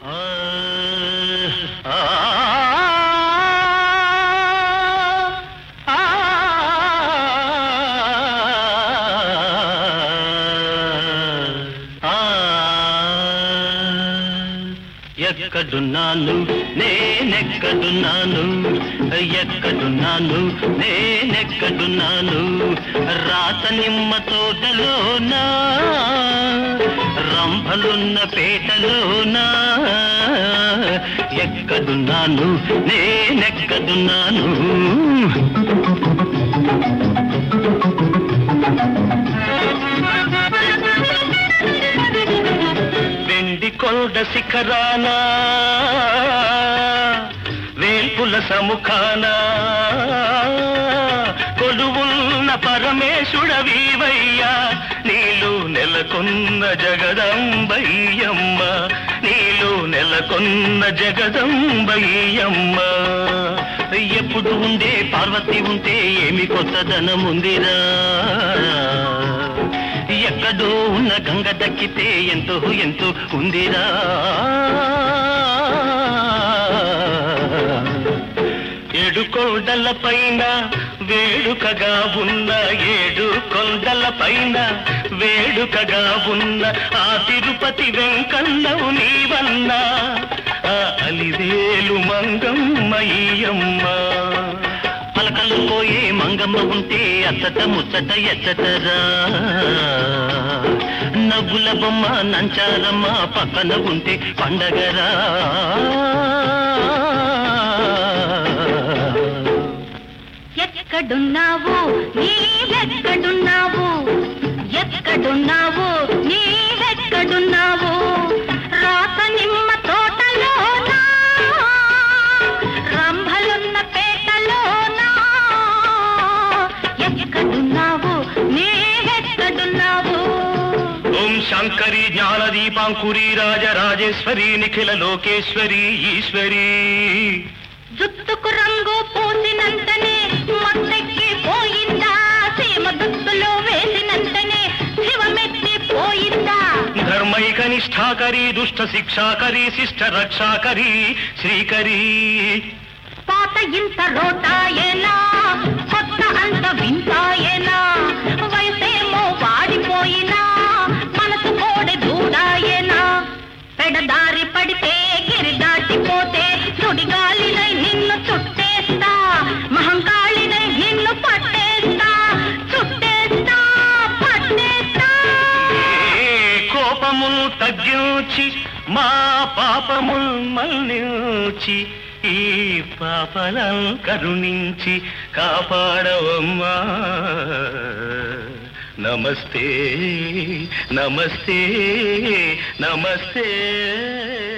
ఎక్కడున్నాను నేనెక్కడున్నాను ఎక్కడున్నాను నేనెక్కడున్నాను రాత నిమ్మ తోటలోనా రంభలున్న పేటలోనా ఎక్కడున్నాను నేనెక్కడున్నాను వెండి కొండ శిఖరాన వేల్పుల సముఖాన కొలువున్న పరమేశుడవీవయ్యా నీలు నెలకొన్న జగదంబయ్యమ్మ నీలు నెలకొన్న జగదంబయ్యమ్మ ఎప్పుడు ఉండే పార్వతి ఉంటే ఏమి కొత్తదనముందిరా ఎక్కడో ఉన్న గంగ దక్కితే ఎంతో ఎంతో ఉందిరా ఏడు కొండల పైన వేడుకగా ఉన్న ఏడు కొండల పైన వేడుకగా ఉన్న ఆ తిరుపతి వెంకన్నవు నీవన్నా ఆ అలివేలు మంగమ్మయ్యమ్మ పలకలు పోయే మంగమ్మ ఉంటే అచ్చట ముచ్చట ఎచ్చటరా నవ్వుల బొమ్మ నంచారమ్మ పక్కన ఉంటే పండగరా ఎక్కడున్నావు నీవెక్కడున్నావు ఎక్కడున్నావు నీవెక్కడున్నావు రాత నిమ్మ తోటలోనా రంభలున్న పేటలోనా ఎక్కడున్నావు నీవెక్కడున్నావు ఓం శంకరి జ్ఞాన దీపాంకురి రాజరాజేశ్వరి నిఖిల లోకేశ్వరి ఈశ్వరి జుట్టుకు రంగు పూసినంతనే మత్తెక్కి పోయిందా సీమ దుస్తులు వేసినంతనే శివమెత్తి పోయిందా ధర్మైక నిష్ఠాకరి దుష్ట శిక్షాకరి శిష్ట రక్షాకరి శ్రీకరి పాత ఇంత రోటాయేనా కొత్త అంత వింతాయేనా వయసేమో వాడిపోయినా మనసు కోడె దూడాయేనా పెడదారి పడితే గిరి దాటిపోతే సుడిగాలినై నిన్ను చుట్టేస్తా మహంకాళినై నిన్ను పట్టేస్తా చుట్టేస్తా పట్టేస్తా ఏ కోపములు తగ్గించి మా పాపముల్ మన్నించి ఈ పాపలను కరుణించి కాపాడవమ్మా నమస్తే నమస్తే నమస్తే